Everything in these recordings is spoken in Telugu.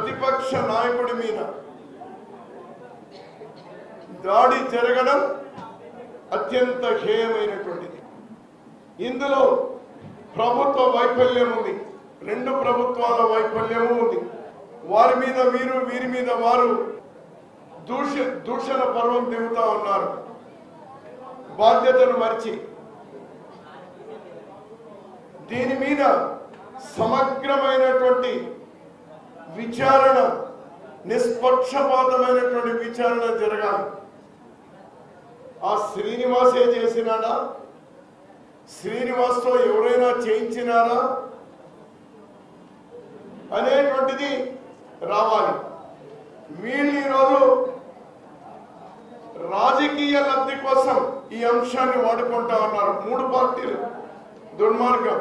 ప్రతిపక్ష నాయకుడి మీద దాడి జరగడం అత్యంత హేయమైనటువంటిది ఇందులో ప్రభుత్వ వైఫల్యం ఉంది రెండు ప్రభుత్వాల వైఫల్యము ఉంది వారి మీద వీరు వీరి మీద వారు దూష దూషణ పర్వం దిగుతా ఉన్నారు బాధ్యతను మరిచి దీని మీద సమగ్రమైనటువంటి విచారణ నిష్పక్షపాతమైనటువంటి విచారణ జరగాలి ఆ శ్రీనివాసే చేసినాడా శ్రీనివాస్తో ఎవరైనా చేయించినారా అనేటువంటిది రావాలి వీళ్ళు ఈరోజు రాజకీయ లబ్ధి కోసం ఈ అంశాన్ని వాడుకుంటా ఉన్నారు మూడు పార్టీలు దుర్మార్గం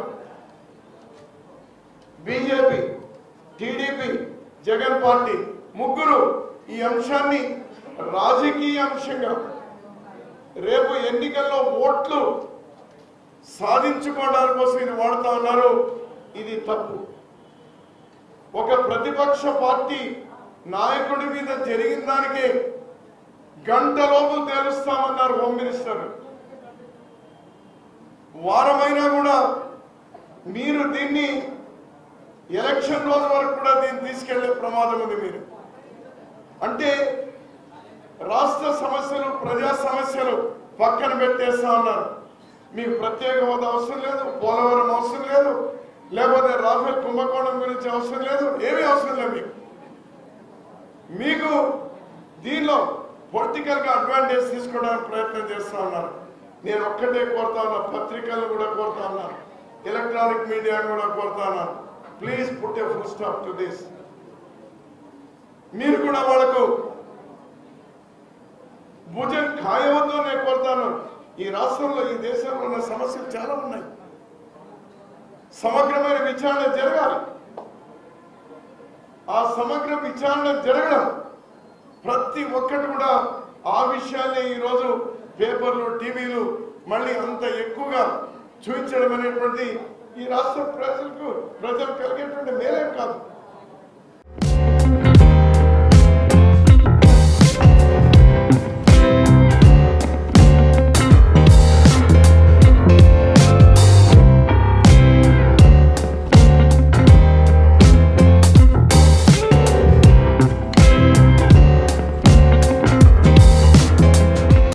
బీజేపీ టీడీపీ జగన్ పార్టీ ముగ్గురు ఈ అంశాన్ని రాజకీయ అంశంగా రేపు ఎన్నికల్లో ఓట్లు సాధించుకోవడానికి కోసం ఇది వాడుతా ఉన్నారు ఇది తప్పు ఒక ప్రతిపక్ష పార్టీ నాయకుడి మీద జరిగిన దానికే గంట లోపు తేలుస్తామన్నారు హోమ్ మినిస్టర్ వారమైనా కూడా మీరు దీన్ని ఎలక్షన్ రోజు వరకు కూడా దీన్ని తీసుకెళ్లే ప్రమాదం ఉంది మీరు అంటే రాష్ట్ర సమస్యలు ప్రజా సమస్యలు పక్కన పెట్టేస్తా ఉన్నారు మీకు ప్రత్యేక హోదా అవసరం లేదు పోలవరం అవసరం లేదు లేకపోతే రాఫెల్ కుంభకోణం గురించి అవసరం లేదు ఏమీ అవసరం లేదు మీకు మీకు దీనిలో పొలిటికల్ గా అడ్వాంటేజ్ తీసుకోవడానికి ప్రయత్నం చేస్తా ఉన్నారు నేను ఒక్కటే కోరుతా ఉన్నా పత్రికలు కూడా కోరుతా ఉన్నాను ఎలక్ట్రానిక్ మీడియా కూడా కోరుతా ఉన్నాను please put a full stop to this మీరు కూడా వాళ్ళకు భుజం ఖాయవద్దు నేను కోరుతాను ఈ రాష్ట్రంలో ఈ దేశంలో ఉన్న సమస్యలు చాలా ఉన్నాయి సమగ్రమైన విచారణ జరగాలి ఆ సమగ్ర విచారణ జరగడం ప్రతి ఒక్కటి కూడా ఆ విషయాన్ని ఈరోజు పేపర్లు టీవీలు మళ్ళీ అంత ఎక్కువగా చూపించడం అనేటువంటి ఈ రాష్ట్ర ప్రజలకు ప్రజలు కలిగేటువంటి మేలేం కాదు